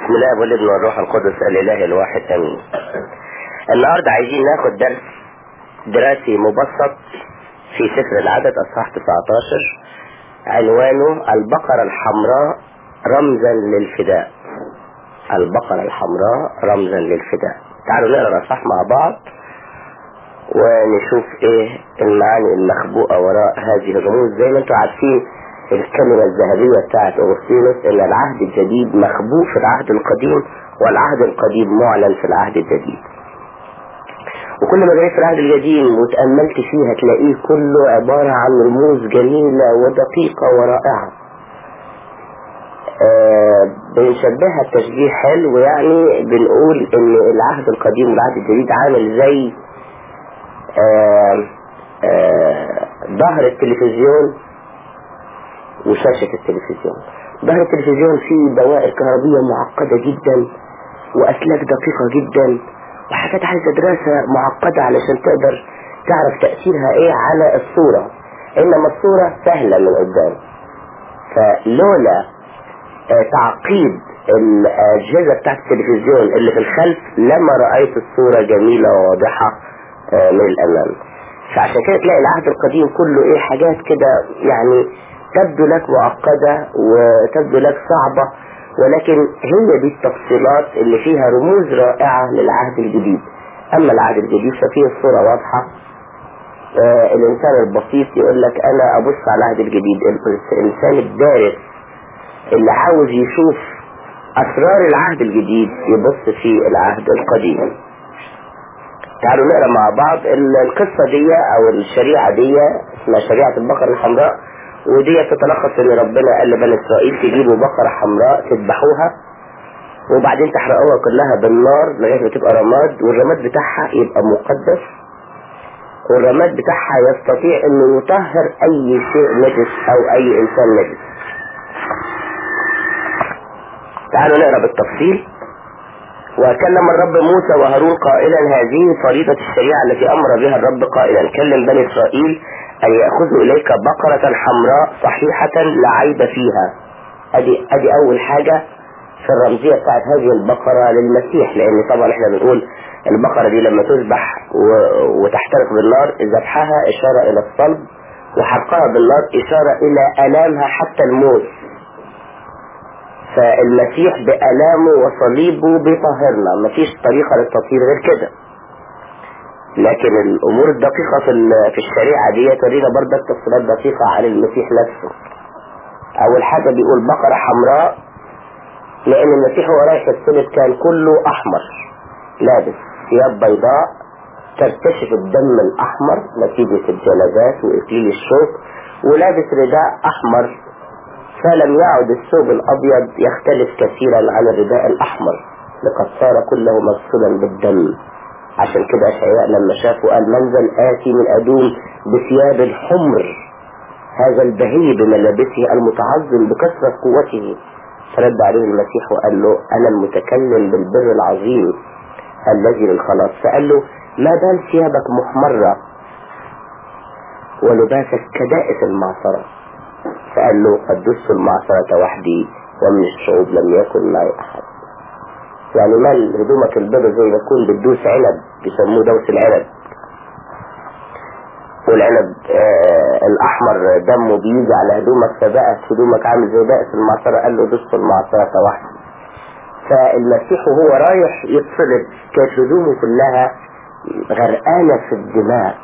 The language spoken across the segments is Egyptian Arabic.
بسم الله والابن والروح القدس الاله الواحد امين النهارده عايزين ناخد درس دراسي مبسط في سفر العدد اصحاح 19 عنوانه البقرة الحمراء رمزا للفداء البقرة الحمراء رمزا للفداء تعالوا نقرا الاصحاح مع بعض ونشوف ايه المعاني المخبوءة وراء هذه الرموز زي ما انتم عارفين الكلمة الذهبية بتاعت أغسطينوس إن العهد الجديد مخبوء في العهد القديم والعهد القديم معلن في العهد الجديد وكل ما جريت في العهد القديم وتأملت فيه هتلاقيه كله عبارة عن رموز جميلة ودقيقة ورائعة آه بنشبهها بتشبيه حلو يعني بنقول ان العهد القديم والعهد الجديد عامل زي آه آه ظهر التلفزيون وشاشة التلفزيون ظهر التلفزيون فيه دوائر كهربية معقدة جدا وأسلاك دقيقة جدا وحاجات عايزة دراسة معقدة علشان تقدر تعرف تأثيرها ايه على الصورة انما الصورة سهلة من قدام فلولا آه تعقيد الأجهزة بتاعت التلفزيون اللي في الخلف لما رأيت الصورة جميلة وواضحة آه من الأمام فعشان كده تلاقي العهد القديم كله ايه حاجات كده يعني تبدو لك معقدة وتبدو لك صعبة ولكن هي دي التفصيلات اللي فيها رموز رائعة للعهد الجديد أما العهد الجديد ففيه الصورة واضحة آه الإنسان البسيط يقول لك أنا أبص على العهد الجديد الإنسان الدارس اللي عاوز يشوف أسرار العهد الجديد يبص في العهد القديم تعالوا نقرا مع بعض القصة دي أو الشريعة دي اسمها شريعة البقرة الحمراء ودي تتلخص ان ربنا قال لبني اسرائيل تجيبوا بقرة حمراء تذبحوها وبعدين تحرقوها كلها بالنار لغاية ما تبقى رماد والرماد بتاعها يبقى مقدس والرماد بتاعها يستطيع انه يطهر اي شيء نجس او اي انسان نجس تعالوا نقرا بالتفصيل وكلم الرب موسى وهارون قائلا هذه فريضة الشريعة التي أمر بها الرب قائلا كلم بني إسرائيل أن يأخذوا إليك بقرة حمراء صحيحة لا عيب فيها أدي, أدي أول حاجة في الرمزية بتاعت هذه البقرة للمسيح لأن طبعا احنا بنقول البقرة دي لما تذبح وتحترق بالنار ذبحها إشارة إلى الصلب وحرقها بالنار إشارة إلى ألامها حتى الموت فالمسيح بألامه وصليبه بيطهرنا مفيش طريقة للتطهير غير كده لكن الامور الدقيقة في في الشريعة دي ترينا برضك تفصيلات دقيقة عن المسيح نفسه اول حاجة بيقول بقرة حمراء لان المسيح هو رايح السلب كان كله احمر لابس ثياب بيضاء ترتشف الدم الاحمر نتيجة الجلدات واكليل الشوك ولابس رداء احمر فلم يعد الثوب الابيض يختلف كثيرا عن الرداء الاحمر لقد صار كله مغسولا بالدم عشان كده أشعياء لما شافوا قال منزل آتي من أدوم بثياب الحمر هذا البهي بملابسه المتعظم بكثرة قوته فرد عليه المسيح وقال له أنا المتكلم بالبر العظيم الذي للخلاص فقال له ما بال ثيابك محمرة ولباسك كدائس المعصرة فقال له قد دست المعصرة وحدي ومن الشعوب لم يكن معي أحد يعني مال هدومك البيضة زي ما تكون بتدوس عنب بيسموه دوس العنب والعنب آه الأحمر دمه بيجي على هدومك فبقت هدومك عامل زي بائس المعصرة قال له دس المعصرة واحدة فالمسيح وهو رايح يتصلب كانت هدومه كلها غرقانة في الدماء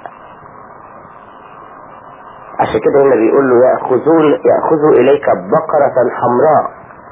عشان كده هنا بيقول له يأخذون يأخذوا إليك بقرة حمراء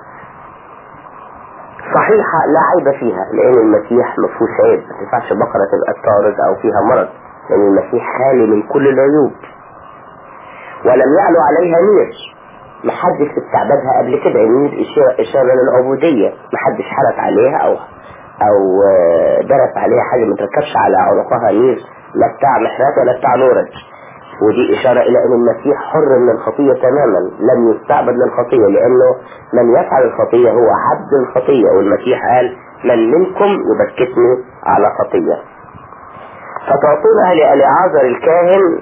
صحيحة لا عيب فيها لأن المسيح ما فيهوش عيب ما ينفعش بقرة تبقى طارد أو فيها مرض لأن المسيح خالي من كل العيوب ولم يعلو عليها نير محدش استعبدها قبل كده النير إشارة للعبودية محدش حرك عليها أو أو درس عليها حاجة ما تركبش على عنقها نير لا بتاع محرات ولا بتاع نورج ودي إشارة إلى أن المسيح حر من الخطية تماما لم يستعبد للخطية لأنه من يفعل الخطية هو عبد الخطية والمسيح قال من منكم يبكتني على خطية فتعطونها لألعازر الكاهن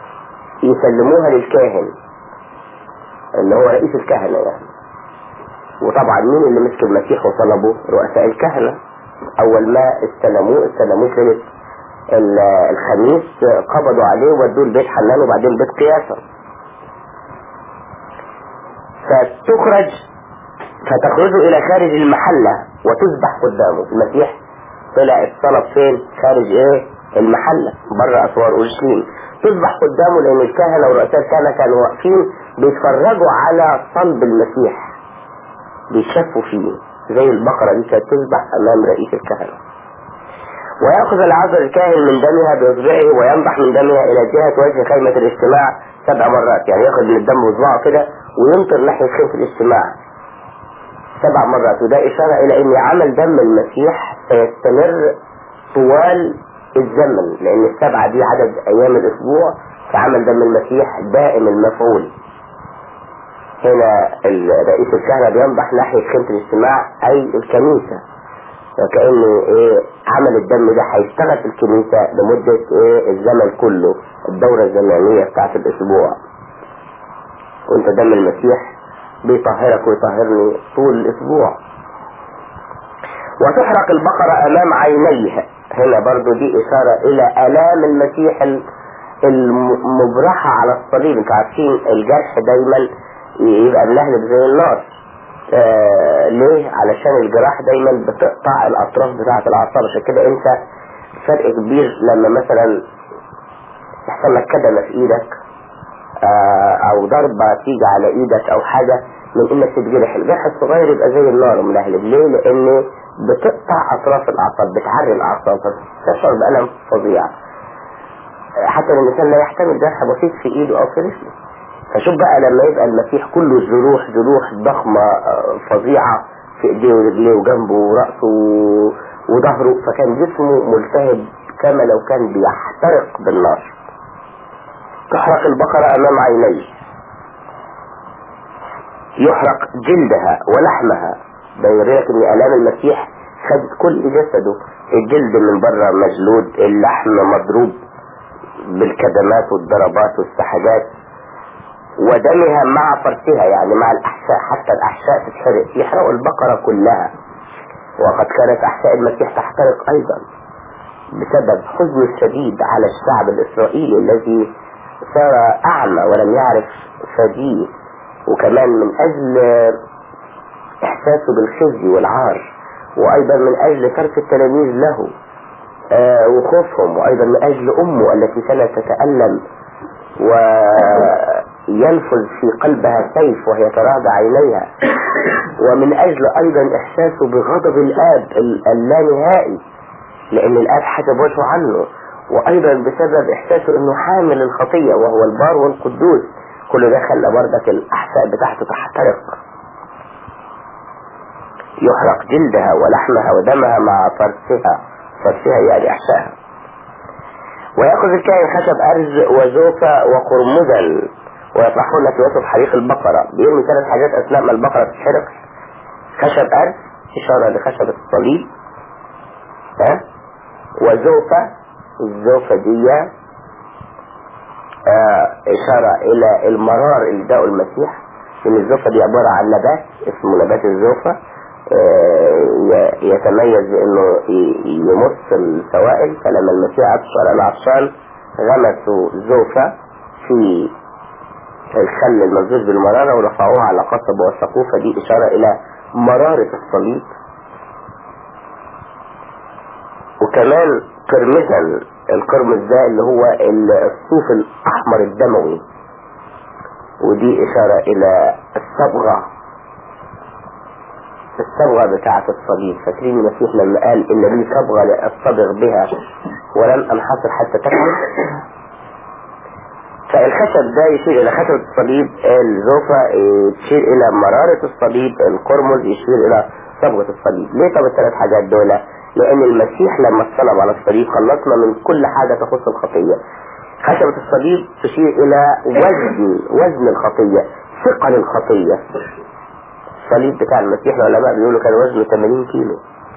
يسلموها للكاهن اللي هو رئيس الكهنة يعني وطبعا مين اللي مسك المسيح وطلبه رؤساء الكهنة اول ما استلموه استلموه ليلة الخميس قبضوا عليه ودوه لبيت حنان وبعدين بيت قياسة فتخرج فتخرج الى خارج المحلة وتذبح قدامه المسيح طلع الطلب فين خارج ايه المحلة بره اسوار اورشليم تذبح قدامه لان الكهنة ورؤساء الكهنة كانوا واقفين بيتفرجوا على صلب المسيح بيشفوا فيه زي البقرة دي كانت تذبح امام رئيس الكهنة ويأخذ العذر الكاهن من دمها بإصبعه وينضح من دمها إلى جهة وجه خيمة الاجتماع سبع مرات يعني ياخذ من الدم بصباعه كده ويمطر ناحية خيمة الاجتماع سبع مرات وده إشارة إلى أن عمل دم المسيح سيستمر طوال الزمن لأن السبعة دي عدد أيام الأسبوع فعمل دم المسيح دائم المفعول هنا رئيس الكهنة بينضح ناحية خيمة الاجتماع أي الكنيسة وكأن إيه عمل الدم ده هيشتغل في الكنيسة لمدة إيه الزمن كله الدورة الزمنية بتاعت الأسبوع وانت دم المسيح بيطهرك ويطهرني طول الأسبوع وتحرق البقرة أمام عينيها هنا برضو دي إشارة إلى آلام المسيح المبرحة على الصليب انتوا عارفين الجرح دايما يبقى ملهلب زي النار آه ليه علشان الجراح دايما بتقطع الاطراف بتاعة الاعصاب عشان كده انت فرق كبير لما مثلا يحصل لك كدمة في ايدك آه او ضربة تيجي على ايدك او حاجة من انك تتجرح الجرح الصغير يبقى زي النار ملهلب ليه لان بتقطع اطراف الاعصاب بتعري الاعصاب فتشعر بألم فظيع حتى الانسان لا يحتمل جرح بسيط في ايده او في رجله فشوف بقى لما يبقى المسيح كله جروح جروح ضخمة فظيعة في ايديه ورجليه وجنبه ورأسه وظهره فكان جسمه ملتهب كما لو كان بيحترق بالنار تحرق البقرة امام عينيه يحرق جلدها ولحمها ده يوريلك ان الام المسيح خد كل جسده الجلد من بره مجلود اللحم مضروب بالكدمات والضربات والسحجات ودمها مع فرسها يعني مع الأحشاء حتى الأحشاء تتحرق يحرقوا البقرة كلها وقد كانت أحشاء المسيح تحترق أيضا بسبب حزن الشديد على الشعب الإسرائيلي الذي صار أعمى ولم يعرف فديه وكمان من أجل إحساسه بالخزي والعار وأيضا من أجل ترك التلاميذ له آه وخوفهم وأيضا من أجل أمه التي كانت تتألم وينفذ في قلبها سيف وهي تراجع عينيها ومن أجل أيضا إحساسه بغضب الآب اللانهائي لأن الآب حجب وجهه عنه وأيضا بسبب إحساسه أنه حامل الخطية وهو البار والقدوس كل ده خلى بردك الأحساء بتاعته تحترق يحرق جلدها ولحمها ودمها مع فرسها فرسها يعني أحشائها ويأخذ الكائن خشب أرز وزوفة وقرمدا ويطرحون في وسط حريق البقرة بيرمي ثلاث حاجات أثناء ما البقرة تتحرق خشب أرز إشارة لخشبة الصليب ها وزوفة الزوفة دي آه إشارة إلى المرار اللي داء المسيح إن الزوفة دي عبارة عن نبات اسمه نبات الزوفة آه يتميز بأنه يمص السوائل فلما المسيح عطش العطشان غمسوا زوفة في الخل الممزوج بالمرارة ورفعوها على قصب ووثقوه فدي إشارة إلى مرارة الصليب وكمان قرمزا القرمز ده اللي هو الصوف الأحمر الدموي ودي إشارة إلى الصبغة الصبغة بتاعة الصليب فاكرين المسيح لما قال إن لي صبغة لأصطبغ بها ولم أنحصر حتى تكمل فالخشب ده يشير إلى خشبة الصليب الزوفة يشير إلى مرارة الصليب القرمز يشير إلى صبغة الصليب ليه طب الثلاث حاجات دول لأن المسيح لما اتصلب على الصليب خلصنا من كل حاجة تخص الخطية خشبة الصليب تشير إلى وزن وزن الخطية ثقل الخطية الصليب بتاع المسيح العلماء بيقولوا كان وزنه 80 كيلو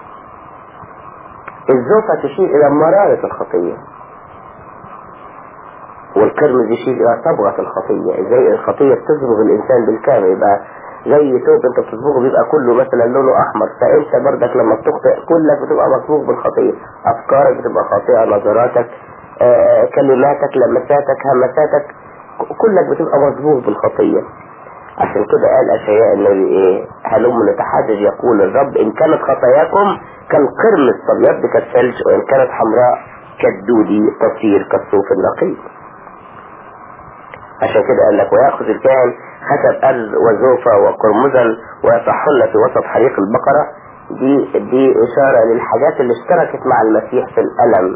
الزوفة تشير إلى مرارة الخطية والقرمز يشير إلى صبغة الخطية ازاي الخطية بتصبغ الإنسان بالكامل يبقى زي ثوب انت بتصبغه بيبقى كله مثلا لونه احمر فانت برضك لما بتخطئ كلك بتبقى مصبوغ بالخطية افكارك بتبقى خاطئة نظراتك آه كلماتك لمساتك همساتك كلك بتبقى مصبوغ بالخطية عشان كده قال اشياء النبي ايه هلم نتحدث يقول الرب ان كانت خطاياكم كالقرمز فاليد كالثلج وان كانت حمراء كالدودي تصير كالصوف النقي عشان كده قال لك ويأخذ الكاهن خشب أرز وزوفة وقرمزا ويطحن في وسط حريق البقرة دي دي إشارة للحاجات اللي اشتركت مع المسيح في الألم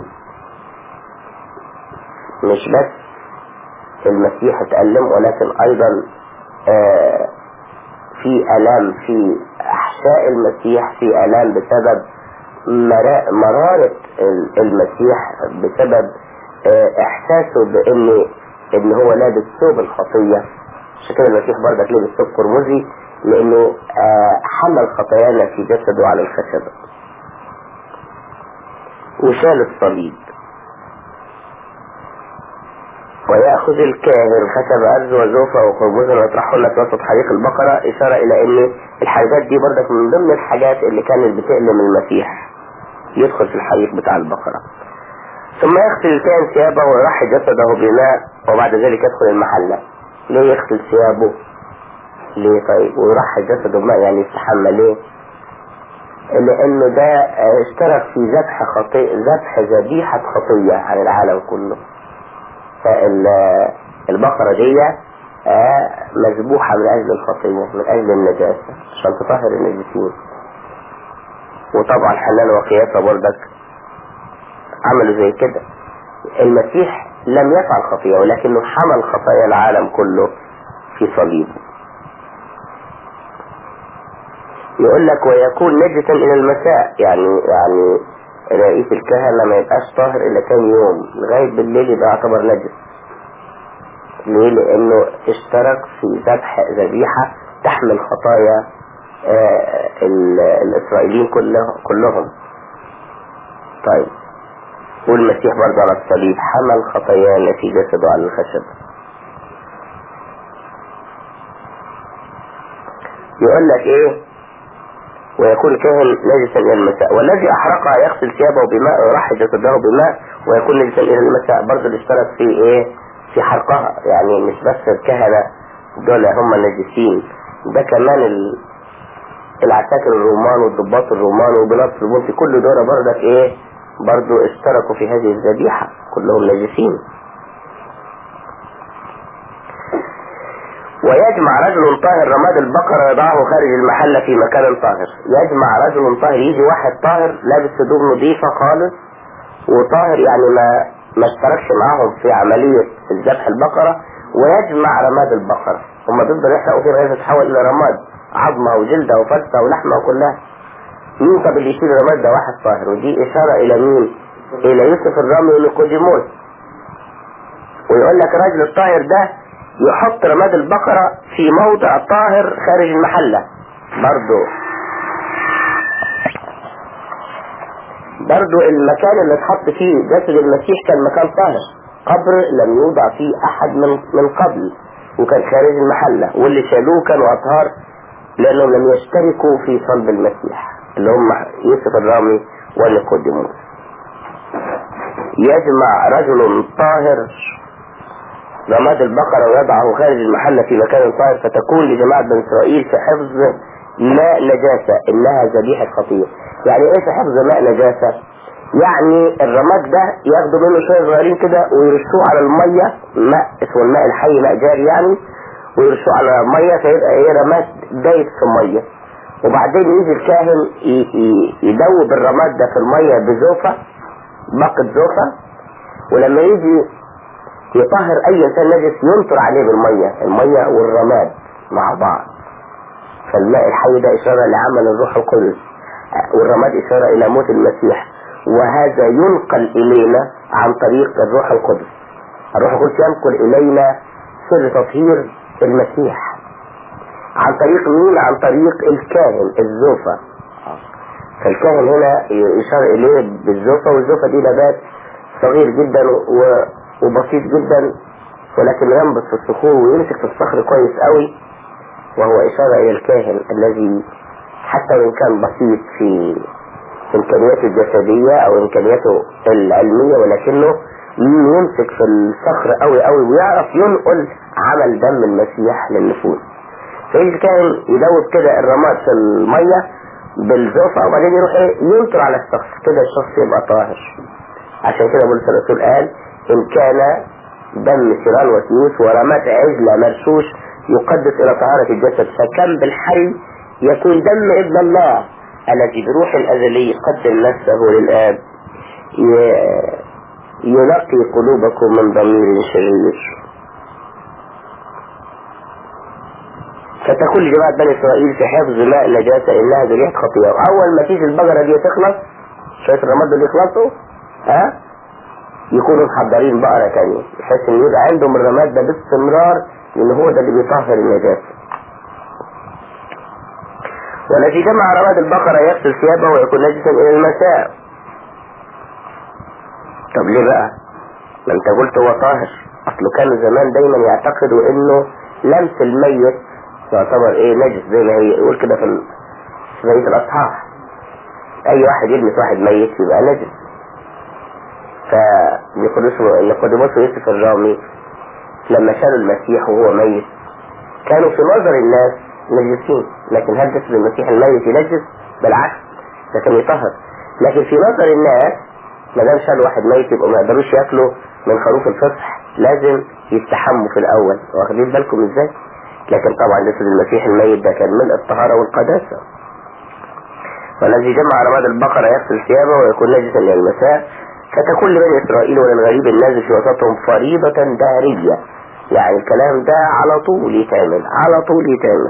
مش بس المسيح اتألم ولكن أيضا آه في ألام في أحشاء المسيح في ألام بسبب مرارة المسيح بسبب آه إحساسه بأن ان هو لابس ثوب الخطية عشان كده المسيح برضك لابس ثوب قرمزي لانه آه حمل خطايانا في جسده على الخشبة وشال الصليب ويأخذ الكاهن خشب أرز وزوفة وقرمزا ويطرحهن في وسط حديق البقرة إشارة إلى أن الحاجات دي برضك من ضمن الحاجات اللي كانت بتألم المسيح يدخل في الحديق بتاع البقرة ثم يغسل الكاهن ثيابه ويرحي جسده بماء وبعد ذلك يدخل المحلة ليه يغسل ثيابه ليه طيب ويرحي جسده بماء يعني يستحمى ليه لانه ده اشترك في ذبح خطيئة ذبح ذبيحة خطية على العالم كله فالبقرة دي مذبوحة من اجل الخطية من اجل النجاسة عشان تطهر النجسين وطبعا حلال وقياسة برضك عملوا زي كده المسيح لم يفعل خطيئة ولكنه حمل خطايا العالم كله في صليبه يقول لك ويكون نجسا الى المساء يعني يعني رئيس الكهنة ما يبقاش طاهر الا كام يوم لغاية بالليل يبقى يعتبر نجس ليه لانه اشترك في ذبح ذبيحة تحمل خطايا آه الاسرائيليين كله كلهم طيب والمسيح برضه على الصليب حمل خطايانا في جسده على الخشب يقول لك ايه ويكون الكاهن نجسا الى المساء والذي احرقها يغسل ثيابه بماء ويرحي جسده بماء ويكون نجسا الى المساء برضه اللي اشترك في ايه في حرقها يعني مش بس الكهنة دول هم النجسين ده كمان ال... العساكر الرومان والضباط الرومان وبلاط البنطي كل دول برضك ايه برضو اشتركوا في هذه الذبيحة كلهم نجسين ويجمع رجل طاهر رماد البقرة يضعه خارج المحلة في مكان طاهر يجمع رجل طاهر يجي واحد طاهر لابس هدوم نظيفة خالص وطاهر يعني ما ما اشتركش معاهم في عملية ذبح البقرة ويجمع رماد البقرة هم بيفضلوا يحرقوا فيه لغاية تتحول إلى رماد عظمة وجلدة وفلسة ولحمة وكلها مين طب اللي يشيل الرماد ده واحد طاهر ودي إشارة إلى مين؟ إلى يوسف الرمي ونيقوديموس ويقول لك الراجل الطاهر ده يحط رماد البقرة في موضع طاهر خارج المحلة برضو برضو المكان اللي اتحط فيه جسد المسيح كان مكان طاهر قبر لم يوضع فيه احد من من قبل وكان خارج المحلة واللي شالوه كانوا اطهار لانهم لم يشتركوا في صلب المسيح اللي هم يوسف الرامي ونيقوديموس يجمع رجل طاهر رماد البقرة ويضعه خارج المحلة في مكان طاهر فتكون لجماعة بني إسرائيل في حفظ ماء نجاسة إنها ذبيحة خطية يعني إيه في حفظ ماء نجاسة يعني الرماد ده ياخدوا منه شوية صغيرين كده ويرشوه على المية ماء اسمه الماء الحي ماء جاري يعني ويرشوه على المية فيبقى ايه رماد دايب في المية وبعدين يجي الكاهن يدوب الرماد ده في المية بزوفة باقة زوفة ولما يجي يطهر اي انسان نجس ينطر عليه بالمية المية والرماد مع بعض فالماء الحي ده اشارة لعمل الروح القدس والرماد اشارة الى موت المسيح وهذا ينقل الينا عن طريق الروح القدس الروح القدس ينقل الينا سر تطهير المسيح عن طريق مين عن طريق الكاهن الزوفة فالكاهن هنا يشار اليه بالزوفة والزوفة دي نبات صغير جدا وبسيط جدا ولكن ينبت في الصخور ويمسك في الصخر كويس قوي وهو إشارة إلى الكاهن الذي حتى وإن كان بسيط في إمكانياته الجسدية أو إمكانياته العلمية ولكنه يمسك في الصخر قوي قوي ويعرف ينقل عمل دم المسيح للنفوس فإذا كان يدوب كده الرماد في المية بالزوفة وبعدين يروح ايه ينطر على الشخص كده الشخص يبقى طاهر عشان كده بولس الرسول قال إن كان دم سيران وسيوس ورمات عجلة مرشوش يقدس إلى طهارة الجسد فكم بالحي يكون دم ابن الله الذي بروح الأزلي قدم نفسه للآب ينقي قلوبكم من ضمير شرير فتكون لجماعة بني إسرائيل في حفظ ماء النجاسة إنها ذريعة خطيئة أول ما تيجي البقرة دي تخلص شوية الرماد اللي يخلصوا ها يكونوا محضرين بقرة تانية بحيث إن يبقى عندهم الرماد ده باستمرار لأن هو ده اللي بيطهر النجاسة والذي جمع رماد البقرة يغسل ثيابه ويكون نجسا إلى المساء طب ليه بقى؟ ما انت قلت هو طاهر اصله كانوا زمان دايما يعتقدوا انه لمس الميت يعتبر ايه نجس زي ما هي يقول كده في ال- في بقية الاصحاح اي واحد يلمس واحد ميت يبقى نجس فنيقوديموس نيقوديموس ويوسف الرامي لما شالوا المسيح وهو ميت كانوا في نظر الناس نجسين لكن هل جسد المسيح الميت ينجس بالعكس ده كان يطهر لكن في نظر الناس ما دام شالوا واحد ميت يبقوا ما يقدروش ياكلوا من خروف الفصح لازم يستحموا في الاول واخدين بالكم ازاي لكن طبعا جسد المسيح الميت ده كان ملء الطهارة والقداسة والذي جمع رماد البقرة يغسل ثيابه ويكون نجسا الى المساء فتكون لبني اسرائيل وللغريب النازل في وسطهم فريضة دهرية يعني الكلام ده على طول يتعمل على طول يتعمل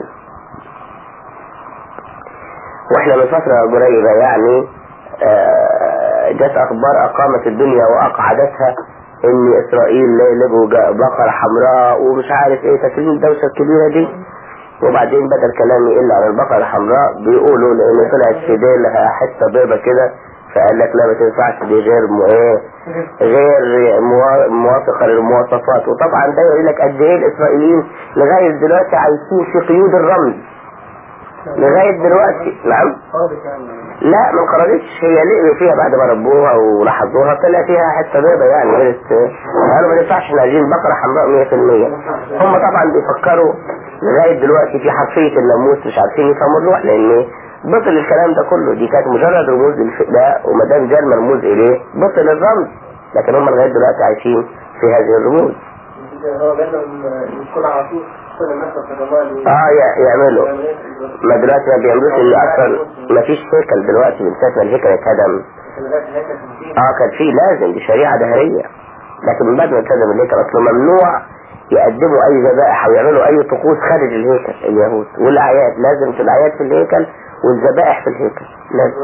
واحنا من فترة قريبة يعني آه، جت اخبار اقامت الدنيا واقعدتها ان اسرائيل لقوا جا- بقرة حمراء ومش عارف ايه فاكرين الدوشة الكبيرة دي وبعدين بدل كلام يقل عن البقرة الحمراء بيقولوا لان طلعت في ديلها حتة بيضة كده فقال لك لا ما تنفعش دي غير مو ايه غير موا- موافقة للمواصفات وطبعا ده يقول لك قد ايه الاسرائيليين لغاية دلوقتي عايشين في قيود الرمز لغاية دلوقتي نعم لا ما انقرضتش هي لقوا فيها بعد ما ربوها ولاحظوها طلع فيها حته بيضه يعني قالت قالوا ما ينفعش احنا عايزين بقره حمراء 100% هم طبعا بيفكروا لغايه دلوقتي في حرفيه الناموس مش عارفين يفهموا اللوح لان بطل الكلام ده كله دي كانت مجرد رموز للفئة وما دام جاء المرموز اليه بطل الرمز لكن هم لغايه دلوقتي عايشين في هذه الرموز هو بينهم يكون على طول كل الناس في الرمال اه يع- يعملوا ما دلوقتي ما بيعملوش اللي اصلا ما فيش هيكل دلوقتي من ساعه ما الهيكل اتهدم اه كان في لازم دي شريعة دهرية لكن من بعد ما التزم الهيكل اصله ممنوع يقدموا اي ذبائح او يعملوا اي طقوس خارج الهيكل اليهود والاعياد لازم في الاعياد في الهيكل والذبائح في الهيكل لازم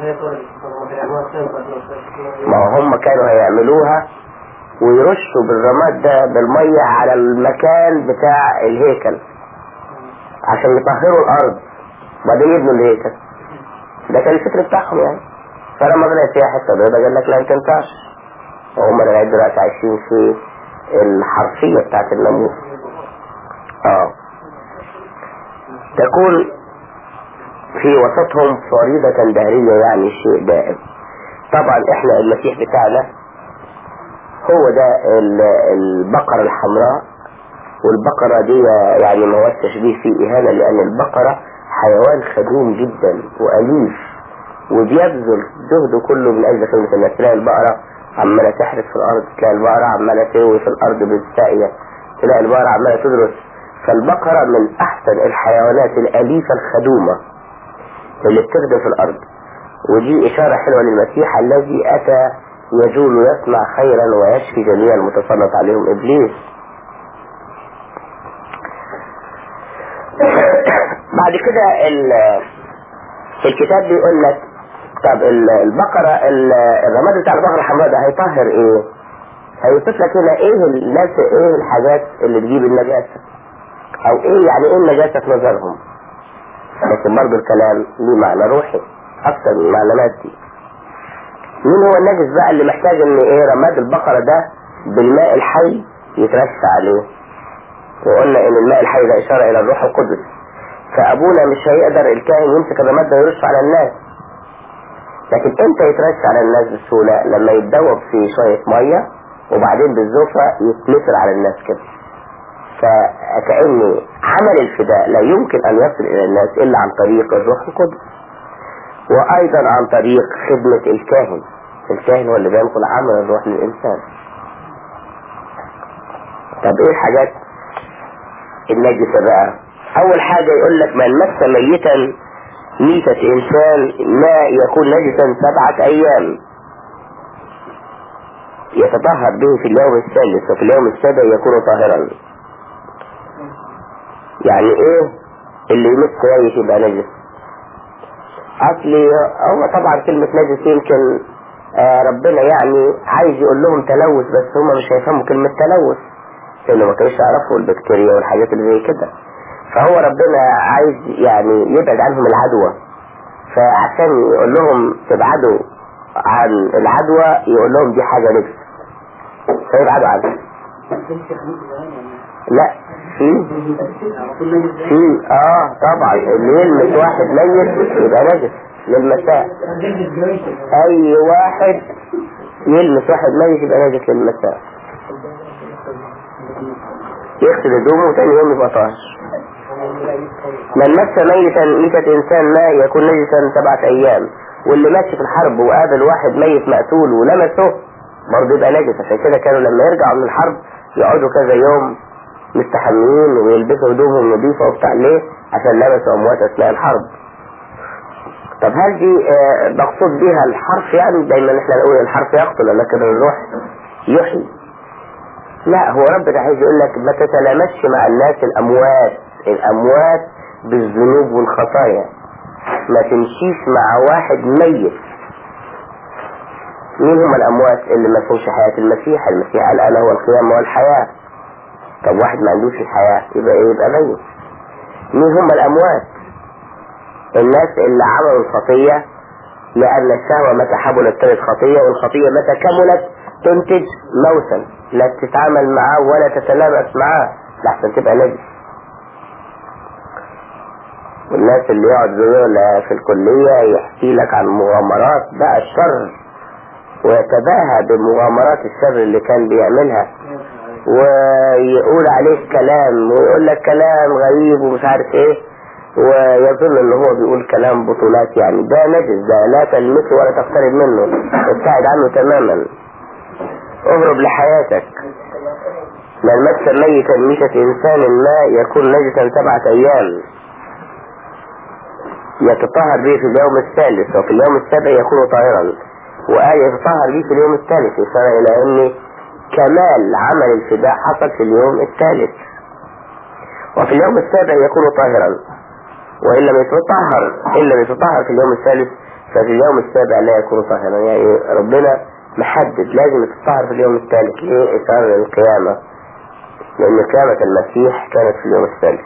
ما هو هم كانوا هيعملوها ويرشوا بالرماد ده بالمية على المكان بتاع الهيكل عشان يطهروا الارض وبعدين يبنوا الهيكل ده كان الفكر بتاعهم يعني فلما طلعت فيها حته بيضاء قال لك لا ما تنفعش وهم لغايه دلوقتي عايشين في الحرفيه بتاعت الناموس اه تكون في وسطهم فريضة دهرية يعني شيء دائم طبعا احنا المسيح بتاعنا هو ده ال- البقرة الحمراء والبقرة دي يعني ما هو التشبيه فيه إهانة لأن البقرة حيوان خدوم جدا وأليف وبيبذل جهده كله من أجل خدمة الناس تلاقي البقرة عمالة تحرس في الأرض تلاقي البقرة عمالة تروي في الأرض بالساقية تلاقي البقرة عمالة تدرس فالبقرة من أحسن الحيوانات الأليفة الخدومة اللي بتخدم في الأرض ودي إشارة حلوة للمسيح الذي أتى يجول يصنع خيرا ويشفي جميع المتسلط عليهم إبليس بعد كده ال- الكتاب بيقول لك طب ال- البقرة ال- الرماد بتاع البقرة الحمراء ده هيطهر ايه؟ هيوصف لك هنا ايه الناس ايه الحاجات اللي تجيب النجاسة او ايه يعني ايه النجاسة في نظرهم لكن برضه الكلام ليه معنى روحي اكتر من المعنى مادي مين هو النجس بقى اللي محتاج ان ايه رماد البقرة ده بالماء الحي يترش عليه وقلنا ان الماء الحي ده اشارة الى الروح القدس فابونا مش هيقدر الكاهن يمسك الرماد ده ويرش على الناس لكن امتى يترش على الناس بسهولة لما يتدوب في شوية مية وبعدين بالزوفة يتنثر على الناس كده فكأن عمل الفداء لا يمكن ان يصل الى الناس الا عن طريق الروح القدس وايضا عن طريق خدمة الكاهن الكاهن هو اللي بينقل عمل الروح للانسان طب ايه الحاجات النجسة بقى اول حاجة يقول لك من مس ميتا ميتة انسان ما يكون نجسا سبعة ايام يتطهر به في اليوم الثالث وفي اليوم السابع يكون طاهرا يعني ايه اللي يمس كويس يبقى نجس اصلي هو طبعا كلمة نجس يمكن آه ربنا يعني عايز يقول لهم تلوث بس هم مش هيفهموا كلمة تلوث لانه ما كانوش يعرفوا البكتيريا والحاجات اللي زي كده فهو ربنا عايز يعني يبعد عنهم العدوى فعشان يقول لهم تبعدوا عن العدوى يقول لهم دي حاجة نجس فيبعدوا عنها لا في في اه طبعا اللي يلمس واحد ميت يبقى نجس للمساء اي واحد يلمس واحد ميت يبقى نجس للمساء يغسل هدومه وتاني يوم يبقى طاهر من مس ميتا ميتة انسان ما يكون نجسا سبعة ايام واللي ماشي في الحرب وقابل واحد ميت مقتول ولمسه برضه يبقى نجس عشان كده كانوا لما يرجعوا من الحرب يقعدوا كذا يوم مستحميين ويلبسوا هدومهم نظيفة وبتاع ليه عشان لبسوا اموات اثناء الحرب طب هل دي آه مقصود بيها الحرف يعني دايما احنا نقول الحرف يقتل لكن الروح يحيي لا هو ربنا عايز يقول لك ما تتلامسش مع الناس الاموات الاموات بالذنوب والخطايا ما تمشيش مع واحد ميت مين هم الاموات اللي ما فيهمش حياة المسيح المسيح قال انا هو القيامة والحياة طب واحد ما عندوش الحياة يبقى ايه يبقى ميت مين هم الاموات الناس اللي عملوا الخطية لان الشهوة متى حملت تلت خطية والخطية متى كملت تنتج موتا لا تتعامل معاه ولا تتلامس معاه لحسن تبقى نجس والناس اللي يقعد زول في الكلية يحكي لك عن مغامرات بقى الشر ويتباهى بمغامرات الشر اللي كان بيعملها ويقول عليك كلام ويقول لك كلام غريب ومش عارف ايه ويظن ان هو بيقول كلام بطولات يعني ده نجس ده لا تلمسه ولا تقترب منه ابتعد عنه تماما اهرب لحياتك من مس ميتا ميتة انسان ما يكون نجسا سبعة ايام يتطهر به في اليوم الثالث وفي اليوم السابع يكون طاهرا وآية يتطهر به في اليوم الثالث إشارة إلى أن كمال عمل الفداء حصل في اليوم الثالث وفي اليوم السابع يكون طاهرا وإن لم يتطهر إن لم يتطهر في اليوم الثالث ففي اليوم السابع لا يكون طاهرا يعني ربنا محدد لازم يتطهر في اليوم الثالث ليه إشارة للقيامة لأن قيامة المسيح كانت في اليوم الثالث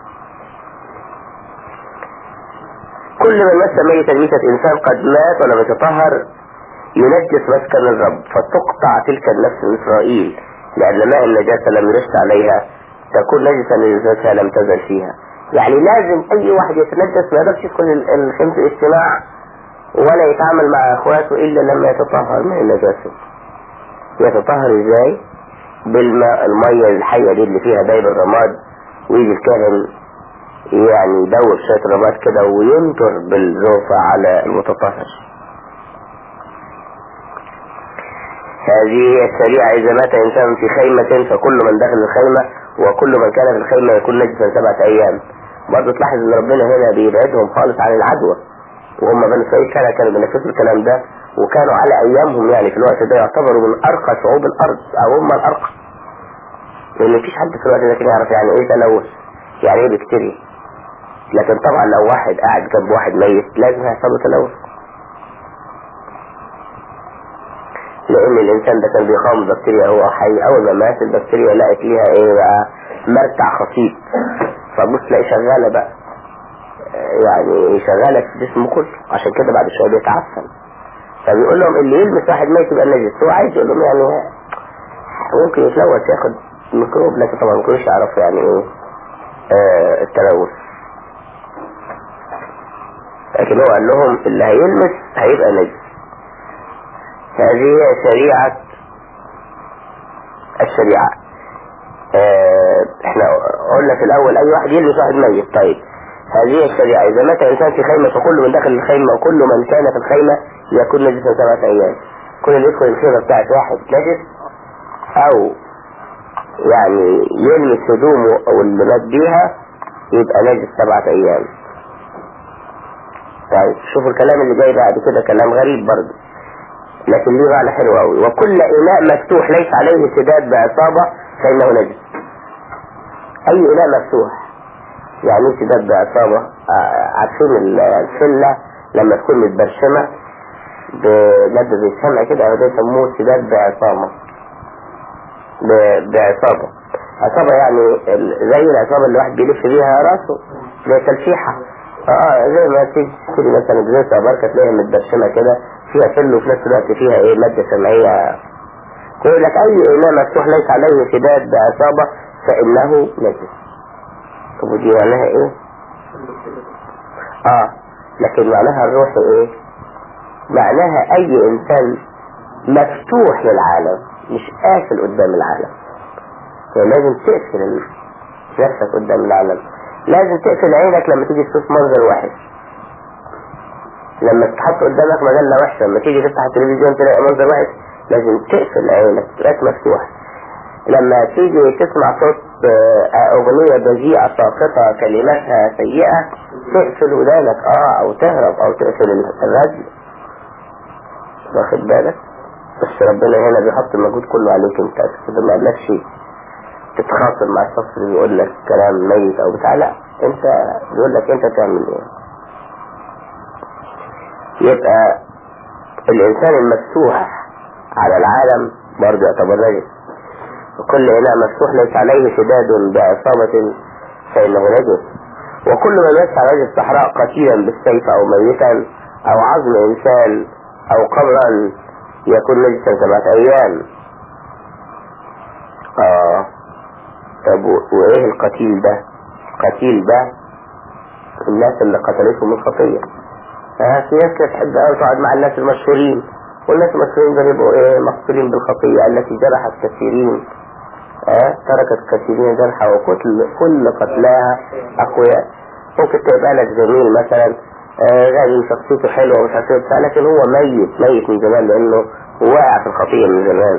كل من مس ميتا ميتة إنسان قد مات ولم يتطهر ينجس مسكن الرب فتقطع تلك النفس من إسرائيل لأن ماء النجاسة لم يرش عليها تكون نجسا لنجاستها لم تزل فيها يعني لازم أي واحد يتنجس ما يقدرش يدخل الخمس الاجتماع ولا يتعامل مع أخواته إلا لما يتطهر من النجاسة يتطهر إزاي؟ بالماء المية الحية دي اللي فيها دايب الرماد ويجي الكاهن يعني يدور شوية رماد كده وينطر بالزوفة على المتطهر هذه الشريعة إذا مات إنسان في خيمة فكل من دخل الخيمة وكل من كان في الخيمة يكون نجسا سبعة أيام برضه تلاحظ إن ربنا هنا بيبعدهم خالص عن العدوى وهم بني إسرائيل كانوا كانوا بينفذوا الكلام ده وكانوا على أيامهم يعني في الوقت ده يعتبروا من أرقى شعوب الأرض أو هم الأرقى لأن مفيش حد في الوقت ده كان يعرف يعني إيه تلوث يعني إيه بكتيريا لكن طبعا لو واحد قاعد جنب واحد ميت لازم هيحصل له تلوث لان الانسان ده كان بيقاوم بكتيريا هو حي اول ما مات البكتيريا لقت ليها ايه بقى مرتع خفيف فبص تلاقي شغاله بقى يعني شغاله في جسمه كله عشان كده بعد شويه بيتعفن فبيقول لهم اللي يلمس واحد ميت يبقى نجس هو عايز يقول لهم يعني ممكن يتلوث ياخد ميكروب لكن طبعا ما كانوش يعرفوا يعني ايه آه التلوث لكن هو قال لهم اللي هيلمس هيبقى نجس هذه هي شريعة الشريعة اه احنا قلنا في الاول اي واحد يلمس واحد ميت طيب هذه الشريعة اذا مات انسان في خيمة فكل من داخل الخيمة وكل من كان في الخيمة يكون نجسا سبعة ايام كل اللي يدخل الخيمة بتاعت واحد نجس او يعني يلمس هدومه او اللي مات بيها يبقى نجس سبعة ايام طيب شوفوا الكلام اللي جاي بعد كده كلام غريب برضه لكن ليه معنى حلو قوي وكل اناء مفتوح ليس عليه سداد بعصابة فانه نجس اي اناء مفتوح يعني ايه سداد بعصابة آه عارفين الفلة لما تكون متبرشمة بمادة زي الشمع كده او ده يسموه سداد بعصابة بعصابة عصابة يعني زي العصابة اللي الواحد بيلف بيها راسه زي تلفيحة اه زي ما تيجي تشتري مثلا جزء بركة تلاقيها متبرشمة كده فيها فل وفي نفس الوقت فيها ايه مادة سمعية يقول لك اي اناء مفتوح ليس عليه سداد بعصابة فانه نجس طب ودي معناها ايه اه لكن معناها الروح ايه معناها اي انسان مفتوح للعالم مش قافل قدام العالم يعني لازم تقفل نفسك قدام العالم لازم تقفل عينك لما تيجي تشوف منظر وحش لما تحط قدامك مجلة وحشة لما تيجي تفتح التلفزيون تلاقي منظر وحش لازم تقفل عينك تبقاش مفتوح لما تيجي تسمع صوت أغنية بذيئة ساقطة كلماتها سيئة تقفل ودانك اه او تهرب او تقفل الرجل واخد بالك بس ربنا هنا بيحط المجهود كله عليك انت كده ما قالكش تتخاطب مع الشخص اللي بيقول لك كلام ميت او بتاع لا انت بيقول لك انت تعمل ايه يبقى الانسان المفتوح على العالم برضه يعتبر نجس وكل اناء مفتوح ليس عليه شداد بعصابة فانه نجس وكل من يسعى رجل الصحراء قتيلا بالسيف او ميتا او عظم انسان او قبرا يكون نجسا سبعة ايام اه طب وايه القتيل ده القتيل ده الناس اللي قتلتهم الخطية آه في ناس كده تحب قوي تقعد مع الناس المشهورين والناس المشهورين دول يبقوا ايه مقتولين بالخطية التي جرحت كثيرين آه تركت كثيرين جرحى وكل كل قتلاها اقوياء ممكن تبقى لك زميل مثلا آه غني شخصيته حلوه ومش عارف ايه لكن هو ميت ميت من زمان لانه واقع في الخطيه من زمان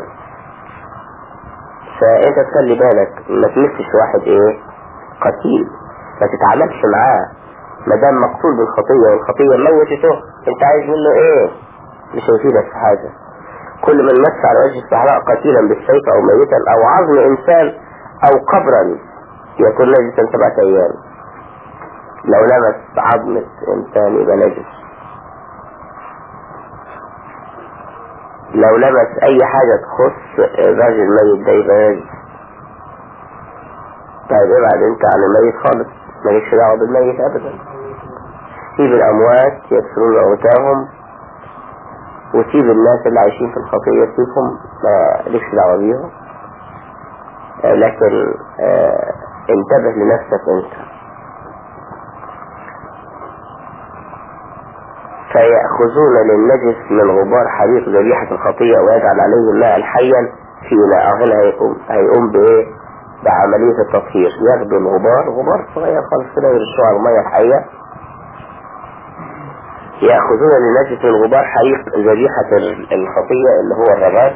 فانت تخلي بالك ما تمسش واحد ايه قتيل ما تتعاملش معاه ما دام مقتول بالخطيه والخطيه موتته انت عايز منه ايه مش هيفيدك في حاجه كل من مس على وجه الصحراء قتيلا بالسيف او ميتا او عظم انسان او قبرا يكون نجسا سبعة ايام لو لمس عظمة انسان يبقى نجس لو لمس اي حاجة تخص الراجل الميت ده يبقى نجس طيب ابعد انت عن الميت خالص مالكش دعوة بالميت ابدا سيب الاموات يكسرون موتاهم وسيب الناس اللي عايشين في الخطية سيبهم ما لكش دعوة بيهم لكن اه انتبه لنفسك انت فيأخذون للنجس من غبار حريق ذبيحة الخطية ويجعل عليه الماء الحيا في إناء هنا هيقوم هيقوم بإيه؟ بعملية التطهير ياخدوا الغبار غبار صغير خالص كده يرشوه على المية الحية يأخذون للنجس من غبار حريق ذبيحة الخطية اللي هو الرماد